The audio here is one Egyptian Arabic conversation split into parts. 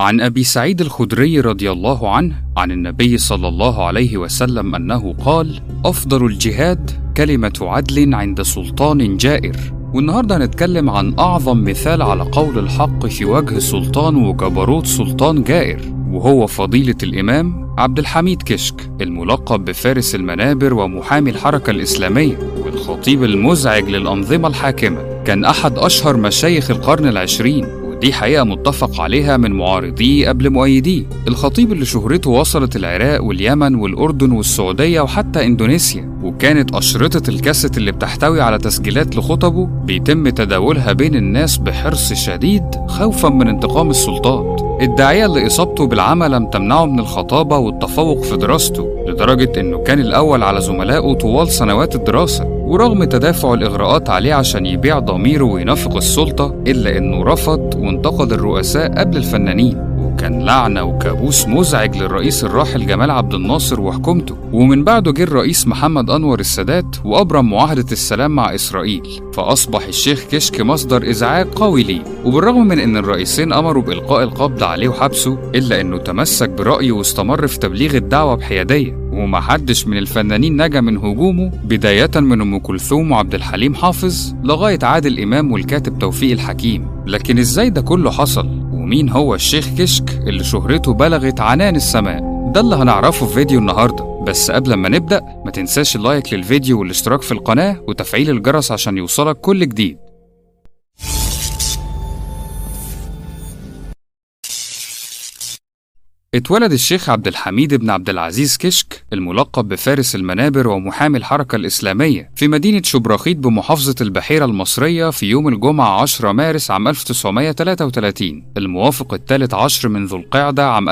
عن ابي سعيد الخدري رضي الله عنه عن النبي صلى الله عليه وسلم انه قال افضل الجهاد كلمه عدل عند سلطان جائر والنهارده هنتكلم عن اعظم مثال على قول الحق في وجه سلطان وجبروت سلطان جائر وهو فضيله الامام عبد الحميد كشك الملقب بفارس المنابر ومحامي الحركه الاسلاميه والخطيب المزعج للانظمه الحاكمه كان احد اشهر مشايخ القرن العشرين دي حقيقة متفق عليها من معارضيه قبل مؤيديه الخطيب اللي شهرته وصلت العراق واليمن والأردن والسعودية وحتى إندونيسيا وكانت أشرطة الكاسيت اللي بتحتوي على تسجيلات لخطبه بيتم تداولها بين الناس بحرص شديد خوفا من انتقام السلطات الداعية اللي إصابته بالعمى لم تمنعه من الخطابة والتفوق في دراسته لدرجة إنه كان الأول على زملائه طوال سنوات الدراسة ورغم تدافع الإغراءات عليه عشان يبيع ضميره وينافق السلطة إلا إنه رفض وانتقد الرؤساء قبل الفنانين وكان لعنة وكابوس مزعج للرئيس الراحل جمال عبد الناصر وحكومته ومن بعده جه الرئيس محمد أنور السادات وأبرم معاهدة السلام مع إسرائيل فأصبح الشيخ كشك مصدر إزعاج قوي ليه وبالرغم من إن الرئيسين أمروا بإلقاء القبض عليه وحبسه إلا إنه تمسك برأيه واستمر في تبليغ الدعوة بحيادية ومحدش من الفنانين نجا من هجومه بداية من أم كلثوم وعبد الحليم حافظ لغاية عادل إمام والكاتب توفيق الحكيم لكن إزاي ده كله حصل ومين هو الشيخ كشك اللي شهرته بلغت عنان السماء ده اللي هنعرفه في فيديو النهاردة بس قبل ما نبدأ ما تنساش اللايك للفيديو والاشتراك في القناة وتفعيل الجرس عشان يوصلك كل جديد اتولد الشيخ عبد الحميد بن عبد العزيز كشك الملقب بفارس المنابر ومحامي الحركة الإسلامية في مدينة شبرخيت بمحافظة البحيرة المصرية في يوم الجمعة 10 مارس عام 1933 الموافق الثالث عشر من ذو القعدة عام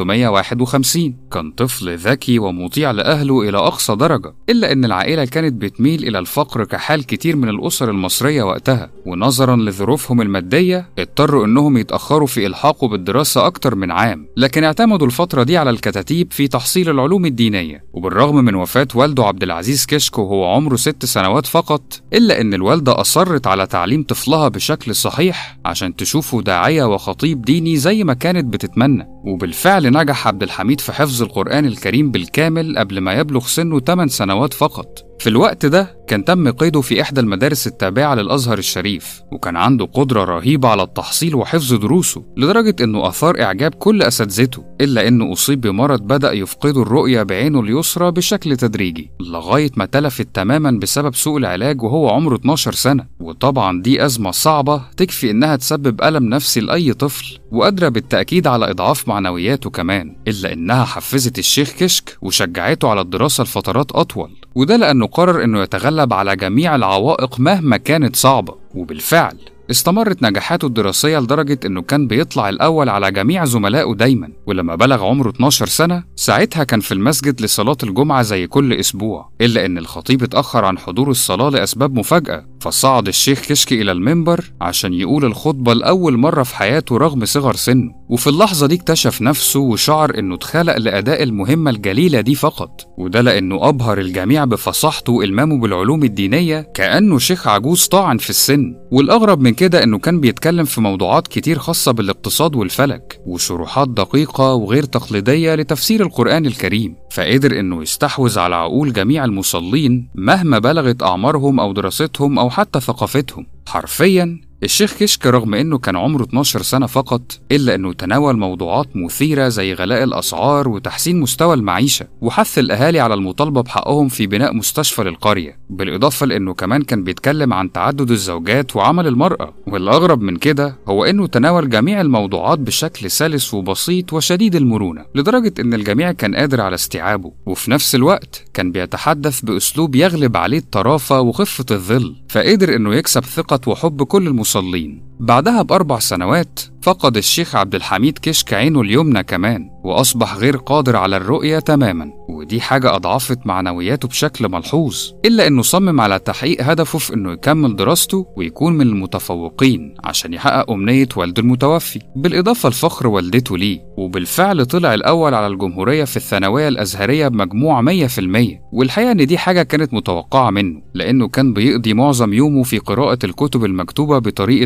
1351 كان طفل ذكي ومطيع لأهله إلى أقصى درجة إلا أن العائلة كانت بتميل إلى الفقر كحال كتير من الأسر المصرية وقتها ونظرا لظروفهم المادية اضطروا أنهم يتأخروا في إلحاقه بالدراسة أكتر من عام لكن اعتمدوا اعتمدوا الفترة دي على الكتاتيب في تحصيل العلوم الدينية وبالرغم من وفاة والده عبد العزيز كشك وهو عمره ست سنوات فقط إلا أن الوالدة أصرت على تعليم طفلها بشكل صحيح عشان تشوفه داعية وخطيب ديني زي ما كانت بتتمنى وبالفعل نجح عبد الحميد في حفظ القرآن الكريم بالكامل قبل ما يبلغ سنه 8 سنوات فقط في الوقت ده كان تم قيده في إحدى المدارس التابعة للأزهر الشريف وكان عنده قدرة رهيبة على التحصيل وحفظ دروسه لدرجة إنه أثار إعجاب كل أساتذته إلا إنه أصيب بمرض بدأ يفقده الرؤية بعينه اليسرى بشكل تدريجي لغاية ما تلفت تماما بسبب سوء العلاج وهو عمره 12 سنة وطبعا دي أزمة صعبة تكفي إنها تسبب ألم نفسي لأي طفل وقادرة بالتأكيد على إضعاف معنوياته كمان إلا إنها حفزت الشيخ كشك وشجعته على الدراسة لفترات أطول وده لأنه قرر إنه يتغلب على جميع العوائق مهما كانت صعبة وبالفعل استمرت نجاحاته الدراسية لدرجة إنه كان بيطلع الأول على جميع زملائه دايما ولما بلغ عمره 12 سنة ساعتها كان في المسجد لصلاة الجمعة زي كل أسبوع إلا إن الخطيب اتأخر عن حضور الصلاة لأسباب مفاجأة فصعد الشيخ كشكي إلى المنبر عشان يقول الخطبة لأول مرة في حياته رغم صغر سنه وفي اللحظة دي اكتشف نفسه وشعر إنه اتخلق لأداء المهمة الجليلة دي فقط وده لأنه أبهر الجميع بفصاحته وإلمامه بالعلوم الدينية كأنه شيخ عجوز طاعن في السن والأغرب من كده إنه كان بيتكلم في موضوعات كتير خاصة بالاقتصاد والفلك وشروحات دقيقة وغير تقليدية لتفسير القرآن الكريم فقدر إنه يستحوذ على عقول جميع المصلين مهما بلغت أعمارهم أو دراستهم أو حتى ثقافتهم حرفيا الشيخ كشك رغم انه كان عمره 12 سنة فقط الا انه تناول موضوعات مثيرة زي غلاء الاسعار وتحسين مستوى المعيشة وحث الاهالي على المطالبة بحقهم في بناء مستشفى للقرية بالاضافة لانه كمان كان بيتكلم عن تعدد الزوجات وعمل المرأة والاغرب من كده هو انه تناول جميع الموضوعات بشكل سلس وبسيط وشديد المرونة لدرجة ان الجميع كان قادر على استيعابه وفي نفس الوقت كان بيتحدث باسلوب يغلب عليه الطرافة وخفة الظل فقدر انه يكسب ثقة وحب كل المصلين بعدها بأربع سنوات فقد الشيخ عبد الحميد كشك عينه اليمنى كمان وأصبح غير قادر على الرؤية تماما ودي حاجة أضعفت معنوياته بشكل ملحوظ إلا إنه صمم على تحقيق هدفه في إنه يكمل دراسته ويكون من المتفوقين عشان يحقق أمنية والده المتوفي بالإضافة لفخر والدته ليه وبالفعل طلع الأول على الجمهورية في الثانوية الأزهرية بمجموع 100% والحقيقة إن دي حاجة كانت متوقعة منه لأنه كان بيقضي معظم يومه في قراءة الكتب المكتوبة بطريقة برايل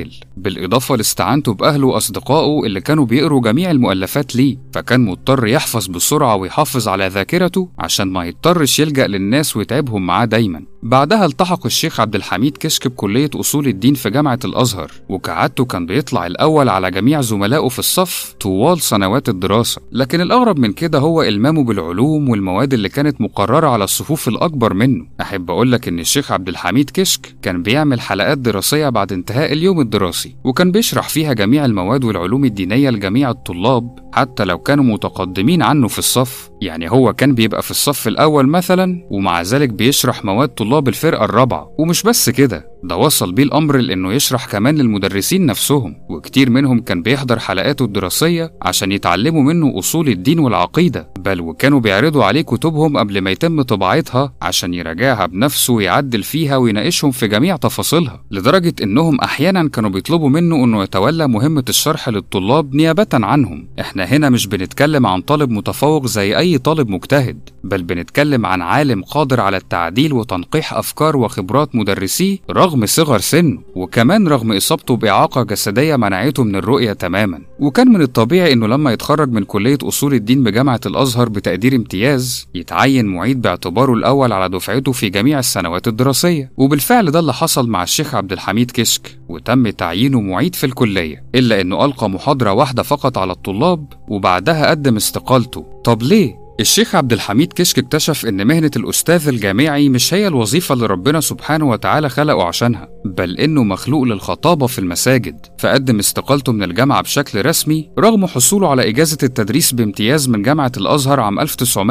الرسائل بالإضافة لاستعانته بأهله وأصدقائه اللي كانوا بيقروا جميع المؤلفات ليه فكان مضطر يحفظ بسرعة ويحافظ على ذاكرته عشان ما يضطرش يلجأ للناس ويتعبهم معاه دايما بعدها التحق الشيخ عبد الحميد كشك بكلية أصول الدين في جامعة الأزهر وكعادته كان بيطلع الأول على جميع زملائه في الصف طوال سنوات الدراسة لكن الأغرب من كده هو إلمامه بالعلوم والمواد اللي كانت مقررة على الصفوف الأكبر منه أحب أقول لك إن الشيخ عبد الحميد كشك كان بيعمل حلقات دراسية بعد انتهاء اليوم الدراسي وكان بيشرح فيها جميع المواد والعلوم الدينية لجميع الطلاب حتى لو كانوا متقدمين عنه في الصف يعني هو كان بيبقى في الصف الأول مثلا ومع ذلك بيشرح مواد طلاب الفرقة الرابعة ومش بس كده ده وصل بيه الأمر لأنه يشرح كمان للمدرسين نفسهم وكتير منهم كان بيحضر حلقاته الدراسية عشان يتعلموا منه أصول الدين والعقيدة بل وكانوا بيعرضوا عليه كتبهم قبل ما يتم طباعتها عشان يراجعها بنفسه ويعدل فيها ويناقشهم في جميع تفاصيلها لدرجة إنهم أحيانا كانوا بيطلبوا منه إنه يتولى مهمة الشرح للطلاب نيابة عنهم إحنا هنا مش بنتكلم عن طالب متفوق زي أي طالب مجتهد بل بنتكلم عن عالم قادر على التعديل وتنقيح أفكار وخبرات مدرسيه رغم صغر سنه وكمان رغم إصابته بإعاقة جسدية منعته من الرؤية تماما وكان من الطبيعي إنه لما يتخرج من كلية أصول الدين بجامعة الأزهر بتقدير امتياز يتعين معيد باعتباره الأول على دفعته في جميع السنوات الدراسية وبالفعل ده اللي حصل مع الشيخ عبد الحميد كشك وتم تعيينه معيد في الكلية إلا إنه ألقى محاضرة واحدة فقط على الطلاب وبعدها قدم استقالته طب ليه؟ الشيخ عبد الحميد كشك اكتشف إن مهنة الأستاذ الجامعي مش هي الوظيفة اللي ربنا سبحانه وتعالى خلقه عشانها، بل إنه مخلوق للخطابة في المساجد، فقدم استقالته من الجامعة بشكل رسمي رغم حصوله على إجازة التدريس بامتياز من جامعة الأزهر عام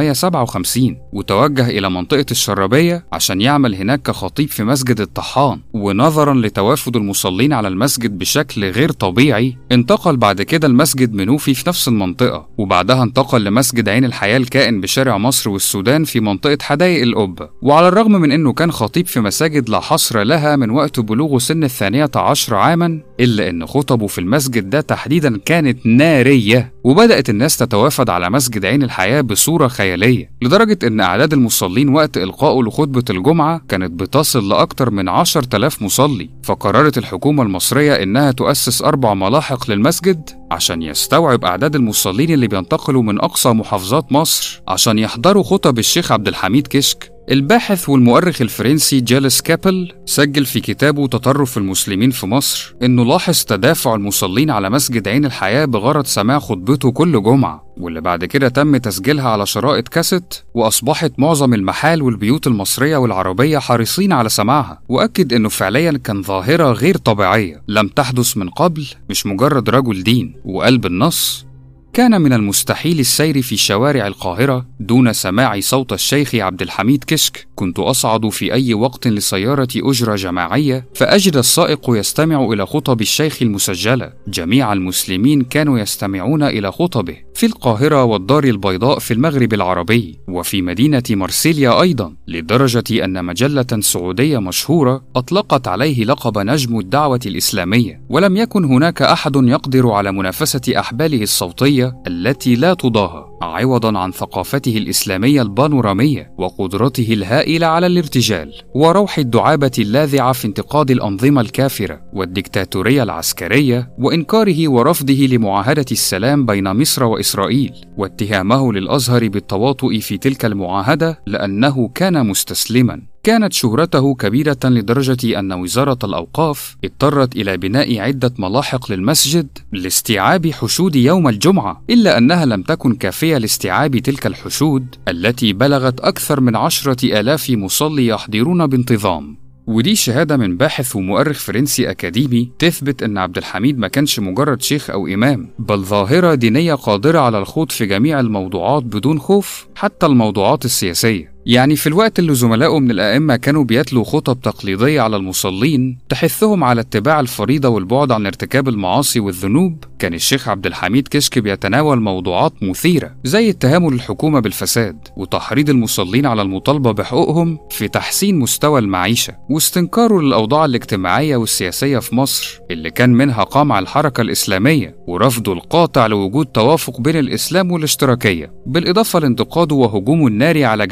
1957 وتوجه إلى منطقة الشرابية عشان يعمل هناك كخطيب في مسجد الطحان ونظرا لتوافد المصلين على المسجد بشكل غير طبيعي انتقل بعد كده لمسجد منوفي في نفس المنطقة وبعدها انتقل لمسجد عين الحياة الكائن بشارع مصر والسودان في منطقة حدائق القبة وعلى الرغم من أنه كان خطيب في مساجد لا حصر لها من وقت بلوغه سن الثانية عشر عاما إلا أن خطبه في المسجد ده تحديدا كانت نارية وبدأت الناس تتوافد على مسجد عين الحياة بصورة خيالية لدرجة أن أعداد المصلين وقت إلقائه لخطبة الجمعة كانت بتصل لأكثر من 10000 مصلي فقررت الحكومة المصرية إنها تؤسس أربع ملاحق للمسجد عشان يستوعب أعداد المصلين اللي بينتقلوا من أقصى محافظات مصر عشان يحضروا خطب الشيخ عبد الحميد كشك الباحث والمؤرخ الفرنسي جالس كابل سجل في كتابه تطرف المسلمين في مصر انه لاحظ تدافع المصلين على مسجد عين الحياة بغرض سماع خطبته كل جمعة واللي بعد كده تم تسجيلها على شرائط كاسيت وأصبحت معظم المحال والبيوت المصرية والعربية حريصين على سماعها وأكد إنه فعليا كان ظاهرة غير طبيعية لم تحدث من قبل مش مجرد رجل دين وقلب النص كان من المستحيل السير في شوارع القاهرة دون سماع صوت الشيخ عبد الحميد كشك كنت أصعد في أي وقت لسيارة أجرة جماعية فأجد السائق يستمع إلى خطب الشيخ المسجلة جميع المسلمين كانوا يستمعون إلى خطبه في القاهرة والدار البيضاء في المغرب العربي وفي مدينة مرسيليا أيضا لدرجة أن مجلة سعودية مشهورة أطلقت عليه لقب نجم الدعوة الإسلامية ولم يكن هناك أحد يقدر على منافسة أحباله الصوتية التي لا تضاهى عوضا عن ثقافته الإسلامية البانورامية وقدرته الهائلة على الارتجال وروح الدعابة اللاذعة في انتقاد الأنظمة الكافرة والديكتاتورية العسكرية وإنكاره ورفضه لمعاهدة السلام بين مصر وإسرائيل واتهامه للأزهر بالتواطؤ في تلك المعاهدة لأنه كان مستسلما كانت شهرته كبيرة لدرجة أن وزارة الأوقاف اضطرت إلى بناء عدة ملاحق للمسجد لاستيعاب حشود يوم الجمعة، إلا أنها لم تكن كافية لاستيعاب تلك الحشود التي بلغت أكثر من عشرة آلاف مصلي يحضرون بانتظام. ودي شهادة من باحث ومؤرخ فرنسي أكاديمي تثبت أن عبد الحميد ما كانش مجرد شيخ أو إمام بل ظاهرة دينية قادرة على الخوض في جميع الموضوعات بدون خوف حتى الموضوعات السياسية يعني في الوقت اللي زملائه من الأئمة كانوا بيتلوا خطب تقليدية على المصلين تحثهم على اتباع الفريضة والبعد عن ارتكاب المعاصي والذنوب كان الشيخ عبد الحميد كشك بيتناول موضوعات مثيرة زي اتهام الحكومة بالفساد وتحريض المصلين على المطالبة بحقوقهم في تحسين مستوى المعيشة واستنكاره للأوضاع الاجتماعية والسياسية في مصر اللي كان منها قمع الحركة الإسلامية ورفضه القاطع لوجود توافق بين الإسلام والاشتراكية بالإضافة لانتقاده وهجومه الناري على جميع الفريق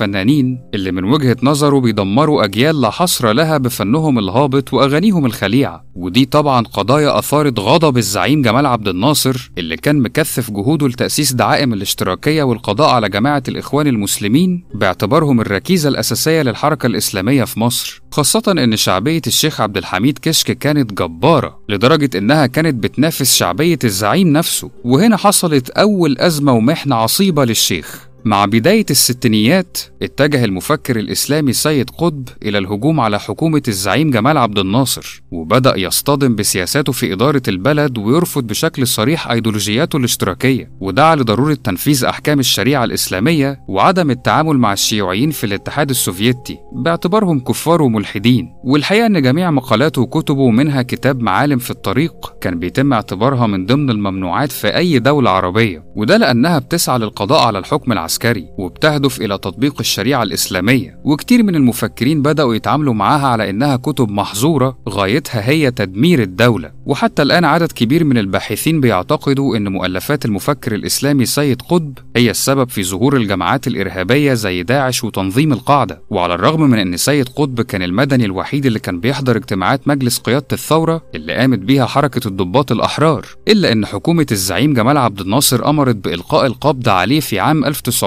الفنانين اللي من وجهة نظره بيدمروا أجيال لا حصر لها بفنهم الهابط وأغانيهم الخليعة ودي طبعا قضايا أثارت غضب الزعيم جمال عبد الناصر اللي كان مكثف جهوده لتأسيس دعائم الاشتراكية والقضاء على جماعة الإخوان المسلمين باعتبارهم الركيزة الأساسية للحركة الإسلامية في مصر خاصة إن شعبية الشيخ عبد الحميد كشك كانت جبارة لدرجة إنها كانت بتنافس شعبية الزعيم نفسه وهنا حصلت أول أزمة ومحنة عصيبة للشيخ مع بداية الستينيات اتجه المفكر الإسلامي سيد قطب إلى الهجوم على حكومة الزعيم جمال عبد الناصر وبدأ يصطدم بسياساته في إدارة البلد ويرفض بشكل صريح أيديولوجياته الاشتراكية ودعا لضرورة تنفيذ أحكام الشريعة الإسلامية وعدم التعامل مع الشيوعيين في الاتحاد السوفيتي باعتبارهم كفار وملحدين والحقيقة أن جميع مقالاته وكتبه منها كتاب معالم في الطريق كان بيتم اعتبارها من ضمن الممنوعات في أي دولة عربية وده لأنها بتسعى للقضاء على الحكم العسكري العسكري وبتهدف إلى تطبيق الشريعة الإسلامية وكتير من المفكرين بدأوا يتعاملوا معاها على إنها كتب محظورة غايتها هي تدمير الدولة وحتى الآن عدد كبير من الباحثين بيعتقدوا إن مؤلفات المفكر الإسلامي سيد قطب هي السبب في ظهور الجماعات الإرهابية زي داعش وتنظيم القاعدة وعلى الرغم من إن سيد قطب كان المدني الوحيد اللي كان بيحضر اجتماعات مجلس قيادة الثورة اللي قامت بيها حركة الضباط الأحرار إلا إن حكومة الزعيم جمال عبد الناصر أمرت بإلقاء القبض عليه في عام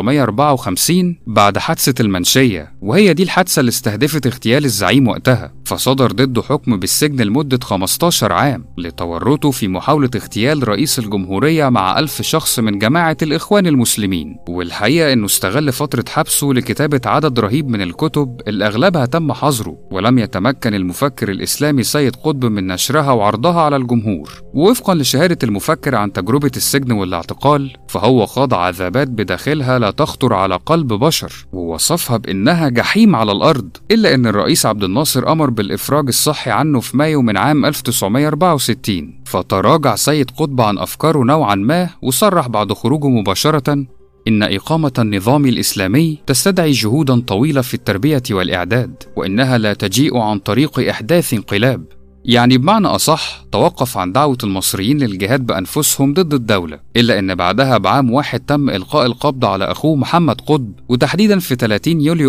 1954 بعد حادثة المنشية وهي دي الحادثة اللي استهدفت اغتيال الزعيم وقتها فصدر ضده حكم بالسجن لمدة 15 عام لتورطه في محاولة اغتيال رئيس الجمهورية مع ألف شخص من جماعة الإخوان المسلمين والحقيقة إنه استغل فترة حبسه لكتابة عدد رهيب من الكتب اللي أغلبها تم حظره ولم يتمكن المفكر الإسلامي سيد قطب من نشرها وعرضها على الجمهور ووفقا لشهادة المفكر عن تجربة السجن والاعتقال فهو خاض عذابات بداخلها لا تخطر على قلب بشر ووصفها بإنها جحيم على الأرض إلا إن الرئيس عبد الناصر أمر بالإفراج الصحي عنه في مايو من عام 1964 فتراجع سيد قطب عن أفكاره نوعا ما وصرح بعد خروجه مباشرة إن إقامة النظام الإسلامي تستدعي جهودا طويلة في التربية والإعداد وإنها لا تجيء عن طريق إحداث انقلاب يعني بمعنى أصح توقف عن دعوة المصريين للجهاد بأنفسهم ضد الدولة إلا أن بعدها بعام واحد تم إلقاء القبض على أخوه محمد قطب وتحديدا في 30 يوليو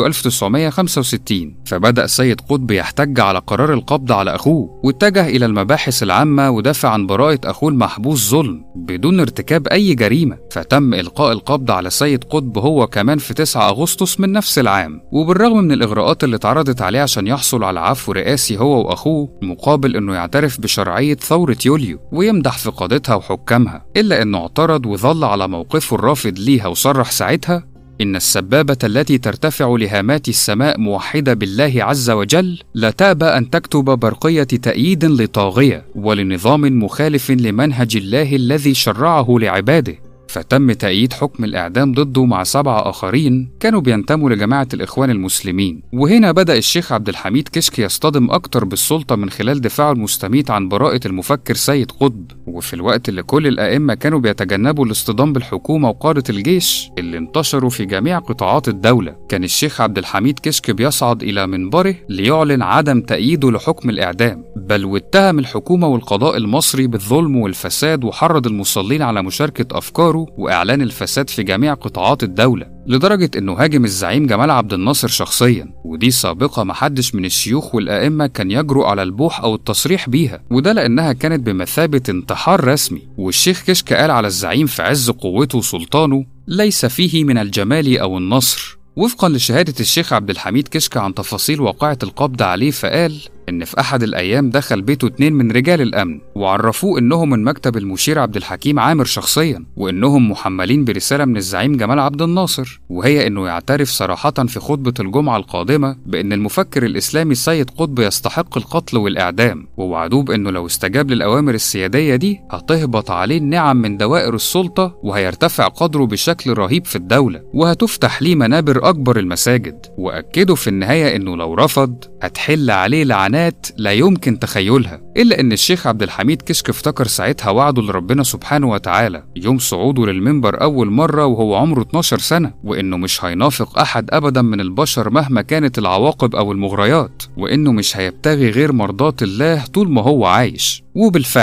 1965 فبدأ سيد قطب يحتج على قرار القبض على أخوه واتجه إلى المباحث العامة ودافع عن براءة أخوه المحبوس ظلم بدون ارتكاب أي جريمة فتم إلقاء القبض على سيد قطب هو كمان في 9 أغسطس من نفس العام وبالرغم من الإغراءات اللي اتعرضت عليه عشان يحصل على عفو رئاسي هو وأخوه مقابل إنه يعترف بشرعية ثورة يوليو ويمدح في قادتها وحكامها إلا إنه اعترض وظل على موقفه الرافض ليها وصرح ساعتها إن السبابة التي ترتفع لهامات السماء موحدة بالله عز وجل لا تأبى أن تكتب برقية تأييد لطاغية ولنظام مخالف لمنهج الله الذي شرعه لعباده فتم تأييد حكم الإعدام ضده مع سبعة آخرين كانوا بينتموا لجماعة الإخوان المسلمين وهنا بدأ الشيخ عبد الحميد كشك يصطدم أكتر بالسلطة من خلال دفاعه المستميت عن براءة المفكر سيد قطب وفي الوقت اللي كل الأئمة كانوا بيتجنبوا الاصطدام بالحكومة وقادة الجيش اللي انتشروا في جميع قطاعات الدولة كان الشيخ عبد الحميد كشك بيصعد إلى منبره ليعلن عدم تأييده لحكم الإعدام بل واتهم الحكومة والقضاء المصري بالظلم والفساد وحرض المصلين على مشاركة أفكاره وإعلان الفساد في جميع قطاعات الدولة لدرجة إنه هاجم الزعيم جمال عبد الناصر شخصيا ودي سابقة محدش من الشيوخ والأئمة كان يجرؤ على البوح أو التصريح بيها وده لأنها كانت بمثابة انتحار رسمي والشيخ كشك قال على الزعيم في عز قوته وسلطانه ليس فيه من الجمال أو النصر وفقا لشهادة الشيخ عبد الحميد كشك عن تفاصيل واقعة القبض عليه فقال إن في أحد الأيام دخل بيته اتنين من رجال الأمن وعرفوه إنهم من مكتب المشير عبد الحكيم عامر شخصيا وإنهم محملين برسالة من الزعيم جمال عبد الناصر وهي إنه يعترف صراحة في خطبة الجمعة القادمة بإن المفكر الإسلامي السيد قطب يستحق القتل والإعدام ووعدوه بإنه لو استجاب للأوامر السيادية دي هتهبط عليه النعم من دوائر السلطة وهيرتفع قدره بشكل رهيب في الدولة وهتفتح ليه منابر أكبر المساجد وأكدوا في النهاية إنه لو رفض هتحل عليه لعنات لا يمكن تخيلها إلا إن الشيخ عبد الحميد كشك افتكر ساعتها وعده لربنا سبحانه وتعالى يوم صعوده للمنبر أول مرة وهو عمره 12 سنة وإنه مش هينافق أحد أبدا من البشر مهما كانت العواقب أو المغريات وإنه مش هيبتغي غير مرضاة الله طول ما هو عايش وبالفعل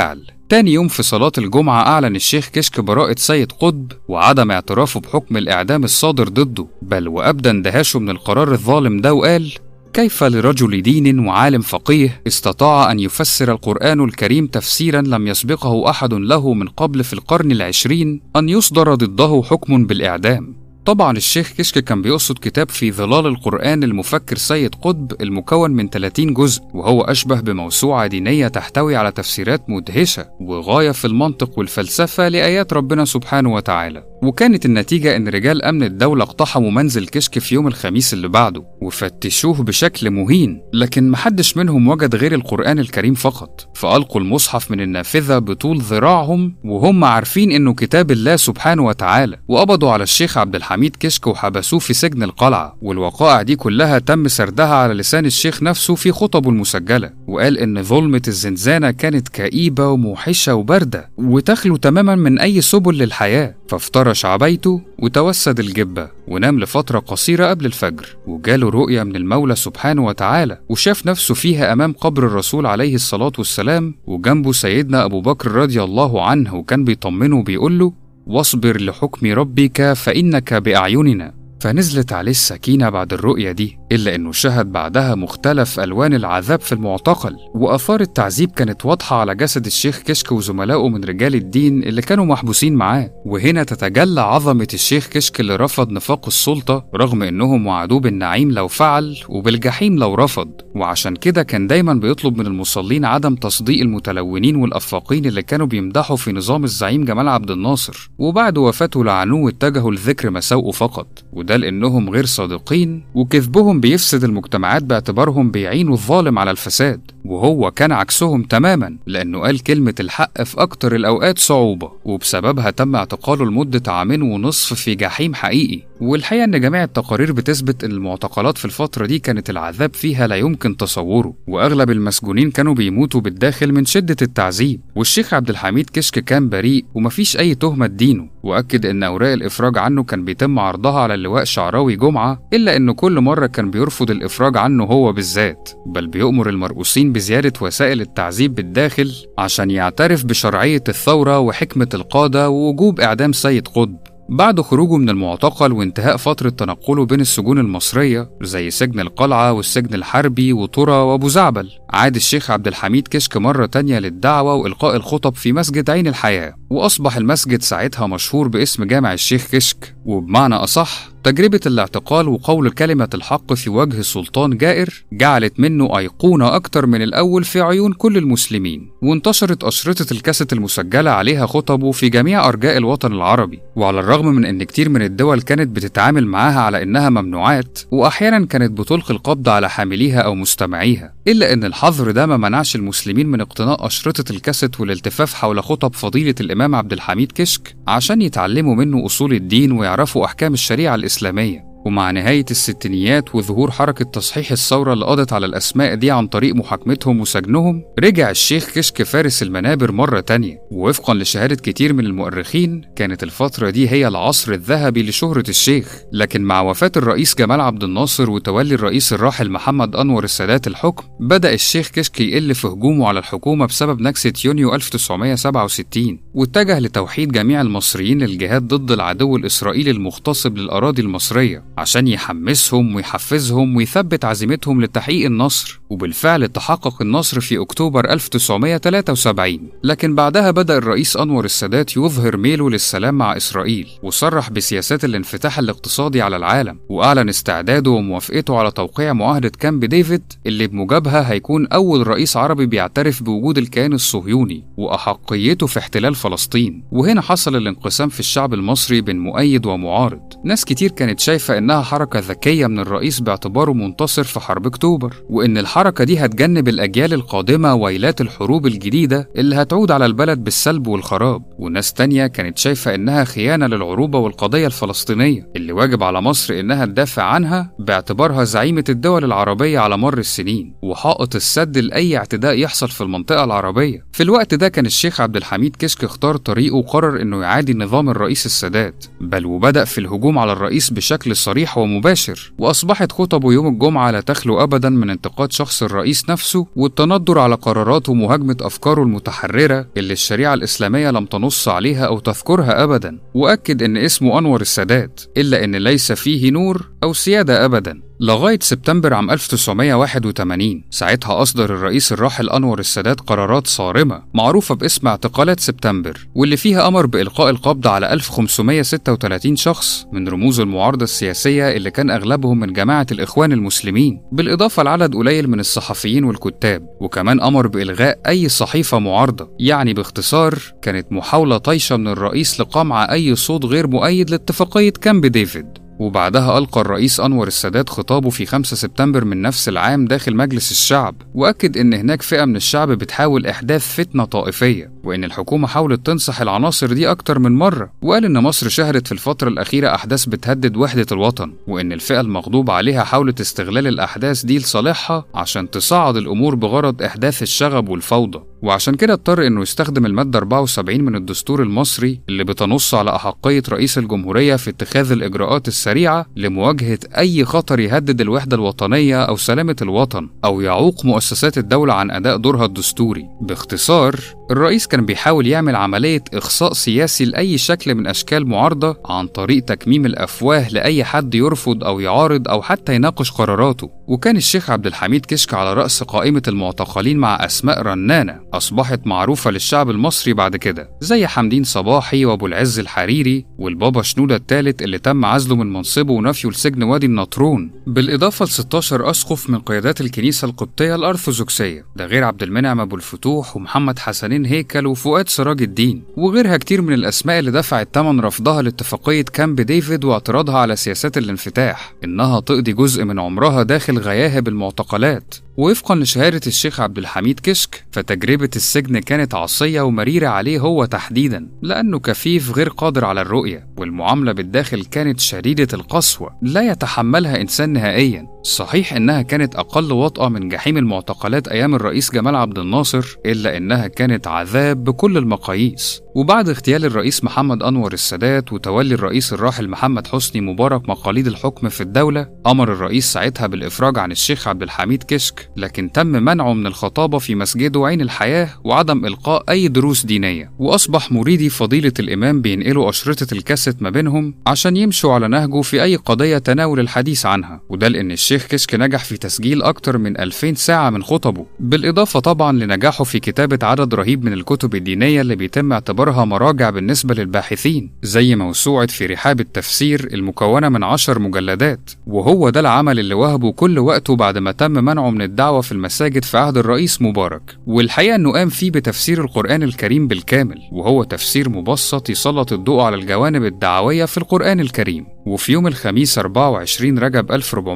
تاني يوم في صلاة الجمعة أعلن الشيخ كشك براءة سيد قطب وعدم اعترافه بحكم الإعدام الصادر ضده بل وأبدى اندهاشه من القرار الظالم ده وقال كيف لرجل دين وعالم فقيه استطاع أن يفسر القرآن الكريم تفسيرا لم يسبقه أحد له من قبل في القرن العشرين أن يصدر ضده حكم بالإعدام طبعا الشيخ كشك كان بيقصد كتاب في ظلال القرآن المفكر سيد قطب المكون من 30 جزء وهو أشبه بموسوعة دينية تحتوي على تفسيرات مدهشة وغاية في المنطق والفلسفة لآيات ربنا سبحانه وتعالى وكانت النتيجة إن رجال أمن الدولة اقتحموا منزل كشك في يوم الخميس اللي بعده وفتشوه بشكل مهين لكن محدش منهم وجد غير القرآن الكريم فقط فألقوا المصحف من النافذة بطول ذراعهم وهم عارفين إنه كتاب الله سبحانه وتعالى وقبضوا على الشيخ عبد الحميد كشك وحبسوه في سجن القلعة والوقائع دي كلها تم سردها على لسان الشيخ نفسه في خطبه المسجلة وقال إن ظلمة الزنزانة كانت كئيبة وموحشة وباردة وتخلو تماما من أي سبل للحياة فافترش عبيته وتوسد الجبة ونام لفترة قصيرة قبل الفجر وجاله رؤية من المولى سبحانه وتعالى وشاف نفسه فيها أمام قبر الرسول عليه الصلاة والسلام وجنبه سيدنا أبو بكر رضي الله عنه وكان بيطمنه وبيقول له واصبر لحكم ربك فإنك بأعيننا فنزلت عليه السكينة بعد الرؤية دي إلا إنه شهد بعدها مختلف ألوان العذاب في المعتقل وآثار التعذيب كانت واضحة على جسد الشيخ كشك وزملائه من رجال الدين اللي كانوا محبوسين معاه وهنا تتجلى عظمة الشيخ كشك اللي رفض نفاق السلطة رغم إنهم وعدوه بالنعيم لو فعل وبالجحيم لو رفض وعشان كده كان دايما بيطلب من المصلين عدم تصديق المتلونين والأفاقين اللي كانوا بيمدحوا في نظام الزعيم جمال عبد الناصر وبعد وفاته لعنوه واتجهوا لذكر مساوئه فقط وده لأنهم غير صادقين وكذبهم بيفسد المجتمعات باعتبارهم بيعينوا الظالم على الفساد وهو كان عكسهم تماما لأنه قال كلمة الحق في أكتر الأوقات صعوبة وبسببها تم اعتقاله لمدة عامين ونصف في جحيم حقيقي والحقيقة إن جميع التقارير بتثبت إن المعتقلات في الفترة دي كانت العذاب فيها لا يمكن تصوره وأغلب المسجونين كانوا بيموتوا بالداخل من شدة التعذيب والشيخ عبد الحميد كشك كان بريء ومفيش أي تهمة تدينه وأكد إن أوراق الإفراج عنه كان بيتم عرضها على اللواء شعراوي جمعة إلا إنه كل مرة كان بيرفض الإفراج عنه هو بالذات بل بيؤمر المرؤوسين بزيادة وسائل التعذيب بالداخل عشان يعترف بشرعية الثورة وحكمة القادة ووجوب إعدام سيد قطب بعد خروجه من المعتقل وانتهاء فترة تنقله بين السجون المصرية زي سجن القلعة والسجن الحربي وطرى وأبو زعبل عاد الشيخ عبد الحميد كشك مرة تانية للدعوة وإلقاء الخطب في مسجد عين الحياة وأصبح المسجد ساعتها مشهور باسم جامع الشيخ كشك وبمعنى أصح تجربة الاعتقال وقول كلمة الحق في وجه سلطان جائر جعلت منه أيقونة أكتر من الأول في عيون كل المسلمين وانتشرت أشرطة الكاسيت المسجلة عليها خطبه في جميع أرجاء الوطن العربي وعلى الرغم من أن كتير من الدول كانت بتتعامل معاها على إنها ممنوعات وأحيانا كانت بتلقي القبض على حامليها أو مستمعيها إلا أن الحظر ده ما منعش المسلمين من اقتناء أشرطة الكاسيت والالتفاف حول خطب فضيلة الإمام عبد الحميد كشك عشان يتعلموا منه أصول الدين ويعرفوا أحكام الشريعة الإسلامية ومع نهاية الستينيات وظهور حركة تصحيح الثورة اللي قضت على الأسماء دي عن طريق محاكمتهم وسجنهم رجع الشيخ كشك فارس المنابر مرة تانية ووفقا لشهادة كتير من المؤرخين كانت الفترة دي هي العصر الذهبي لشهرة الشيخ لكن مع وفاة الرئيس جمال عبد الناصر وتولي الرئيس الراحل محمد أنور السادات الحكم بدأ الشيخ كشك يقل في هجومه على الحكومة بسبب نكسة يونيو 1967 واتجه لتوحيد جميع المصريين للجهاد ضد العدو الإسرائيلي المغتصب للأراضي المصرية عشان يحمسهم ويحفزهم ويثبت عزيمتهم لتحقيق النصر وبالفعل تحقق النصر في أكتوبر 1973 لكن بعدها بدأ الرئيس أنور السادات يظهر ميله للسلام مع إسرائيل وصرح بسياسات الانفتاح الاقتصادي على العالم وأعلن استعداده وموافقته على توقيع معاهدة كامب ديفيد اللي بموجبها هيكون أول رئيس عربي بيعترف بوجود الكيان الصهيوني وأحقيته في احتلال فلسطين وهنا حصل الانقسام في الشعب المصري بين مؤيد ومعارض ناس كتير كانت شايفة إنها حركة ذكية من الرئيس باعتباره منتصر في حرب أكتوبر وإن الحركة دي هتجنب الأجيال القادمة ويلات الحروب الجديدة اللي هتعود على البلد بالسلب والخراب وناس تانية كانت شايفة إنها خيانة للعروبة والقضية الفلسطينية اللي واجب على مصر إنها تدافع عنها باعتبارها زعيمة الدول العربية على مر السنين وحائط السد لأي اعتداء يحصل في المنطقة العربية في الوقت ده كان الشيخ عبد الحميد كشك اختار طريقه وقرر إنه يعادي نظام الرئيس السادات بل وبدأ في الهجوم على الرئيس بشكل صريح ومباشر وأصبحت خطبه يوم الجمعة لا تخلو أبدا من انتقاد شخص الرئيس نفسه والتندر على قراراته ومهاجمة أفكاره المتحررة اللي الشريعة الإسلامية لم تنص عليها أو تذكرها أبدا وأكد إن اسمه أنور السادات إلا إن ليس فيه نور أو سيادة أبدا لغاية سبتمبر عام 1981 ساعتها أصدر الرئيس الراحل أنور السادات قرارات صارمة معروفة باسم اعتقالات سبتمبر واللي فيها أمر بإلقاء القبض على 1536 شخص من رموز المعارضة السياسية اللي كان أغلبهم من جماعة الإخوان المسلمين بالإضافة لعدد قليل من الصحفيين والكتاب وكمان أمر بإلغاء أي صحيفة معارضة يعني باختصار كانت محاولة طايشة من الرئيس لقمع أي صوت غير مؤيد لاتفاقية كامب ديفيد وبعدها ألقى الرئيس أنور السادات خطابه في 5 سبتمبر من نفس العام داخل مجلس الشعب وأكد إن هناك فئة من الشعب بتحاول إحداث فتنة طائفية وإن الحكومة حاولت تنصح العناصر دي أكتر من مرة وقال إن مصر شهدت في الفترة الأخيرة أحداث بتهدد وحدة الوطن وإن الفئة المغضوب عليها حاولت استغلال الأحداث دي لصالحها عشان تصعد الأمور بغرض إحداث الشغب والفوضى وعشان كده اضطر إنه يستخدم المادة 74 من الدستور المصري اللي بتنص على أحقية رئيس الجمهورية في اتخاذ الإجراءات السريعة لمواجهة أي خطر يهدد الوحدة الوطنية أو سلامة الوطن أو يعوق مؤسسات الدولة عن أداء دورها الدستوري باختصار الرئيس كان بيحاول يعمل عملية إخصاء سياسي لأي شكل من أشكال معارضة عن طريق تكميم الأفواه لأي حد يرفض أو يعارض أو حتى يناقش قراراته وكان الشيخ عبد الحميد كشك على رأس قائمة المعتقلين مع أسماء رنانة أصبحت معروفة للشعب المصري بعد كده زي حمدين صباحي وأبو العز الحريري والبابا شنودة الثالث اللي تم عزله من منصبه ونفيه لسجن وادي النطرون بالإضافة ل 16 أسقف من قيادات الكنيسة القبطية الأرثوذكسية ده غير عبد المنعم أبو الفتوح ومحمد حسنين هيكل وفؤاد سراج الدين وغيرها كتير من الأسماء اللي دفعت ثمن رفضها لاتفاقية كامب ديفيد واعتراضها على سياسات الانفتاح إنها تقضي جزء من عمرها داخل غياهب المعتقلات ووفقا لشهادة الشيخ عبد الحميد كشك فتجربة السجن كانت عصية ومريرة عليه هو تحديدا لأنه كفيف غير قادر على الرؤية والمعاملة بالداخل كانت شديدة القسوة لا يتحملها إنسان نهائيا صحيح إنها كانت أقل وطأة من جحيم المعتقلات أيام الرئيس جمال عبد الناصر إلا إنها كانت عذاب بكل المقاييس وبعد اغتيال الرئيس محمد أنور السادات وتولي الرئيس الراحل محمد حسني مبارك مقاليد الحكم في الدولة أمر الرئيس ساعتها بالإفراج عن الشيخ عبد الحميد كشك لكن تم منعه من الخطابة في مسجده عين الحياة وعدم إلقاء أي دروس دينية وأصبح مريدي فضيلة الإمام بينقلوا أشرطة الكاسيت ما بينهم عشان يمشوا على نهجه في أي قضية تناول الحديث عنها وده لأن الشيخ كشك نجح في تسجيل أكتر من 2000 ساعة من خطبه بالإضافة طبعا لنجاحه في كتابة عدد رهيب من الكتب الدينية اللي بيتم اعتبارها مراجع بالنسبة للباحثين زي موسوعة في رحاب التفسير المكونة من عشر مجلدات وهو ده العمل اللي وهبه كل وقته بعد ما تم منعه من الدعوة في المساجد في عهد الرئيس مبارك والحقيقة أنه قام فيه بتفسير القرآن الكريم بالكامل وهو تفسير مبسط يسلط الضوء على الجوانب الدعوية في القرآن الكريم وفي يوم الخميس 24 رجب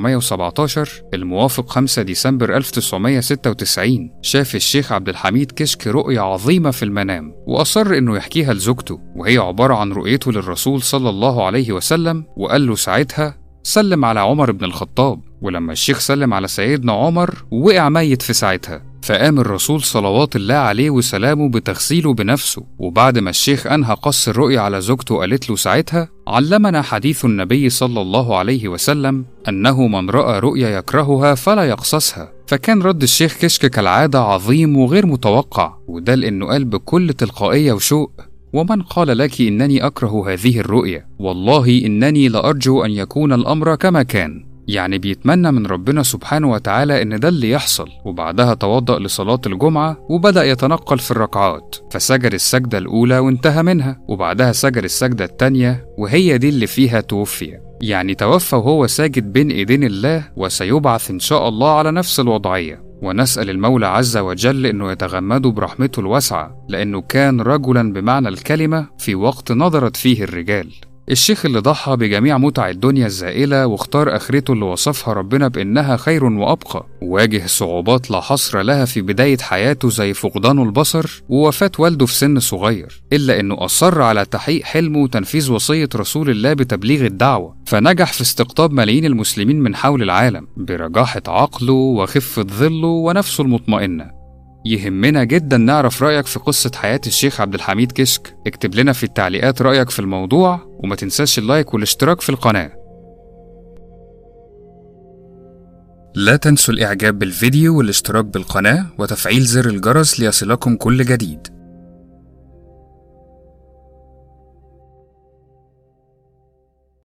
1417 الموافق 5 ديسمبر 1996 شاف الشيخ عبد الحميد كشك رؤية عظيمة في المنام وأصر إنه يحكيها لزوجته وهي عبارة عن رؤيته للرسول صلى الله عليه وسلم وقال له ساعتها سلم على عمر بن الخطاب ولما الشيخ سلم على سيدنا عمر وقع ميت في ساعتها فقام الرسول صلوات الله عليه وسلامه بتغسيله بنفسه وبعد ما الشيخ أنهى قص الرؤيا على زوجته قالت له ساعتها علمنا حديث النبي صلى الله عليه وسلم أنه من رأى رؤيا يكرهها فلا يقصصها فكان رد الشيخ كشك كالعادة عظيم وغير متوقع وده لأنه قال بكل تلقائية وشوق ومن قال لك إنني أكره هذه الرؤيا والله إنني لأرجو أن يكون الأمر كما كان يعني بيتمنى من ربنا سبحانه وتعالى إن ده اللي يحصل وبعدها توضأ لصلاة الجمعة وبدأ يتنقل في الركعات فسجد السجدة الأولى وانتهى منها وبعدها سجد السجدة التانية وهي دي اللي فيها توفي يعني توفى وهو ساجد بين إيدين الله وسيبعث إن شاء الله على نفس الوضعية ونسأل المولى عز وجل إنه يتغمده برحمته الواسعة لأنه كان رجلا بمعنى الكلمة في وقت نظرت فيه الرجال الشيخ اللي ضحى بجميع متع الدنيا الزائلة واختار آخرته اللي وصفها ربنا بإنها خير وأبقى وواجه صعوبات لا حصر لها في بداية حياته زي فقدان البصر ووفاة والده في سن صغير إلا إنه أصر على تحقيق حلمه وتنفيذ وصية رسول الله بتبليغ الدعوة فنجح في استقطاب ملايين المسلمين من حول العالم برجاحة عقله وخفة ظله ونفسه المطمئنة يهمنا جدا نعرف رأيك في قصة حياة الشيخ عبد الحميد كشك اكتب لنا في التعليقات رأيك في الموضوع وما تنساش اللايك والاشتراك في القناة لا تنسوا الإعجاب بالفيديو والاشتراك بالقناة وتفعيل زر الجرس ليصلكم كل جديد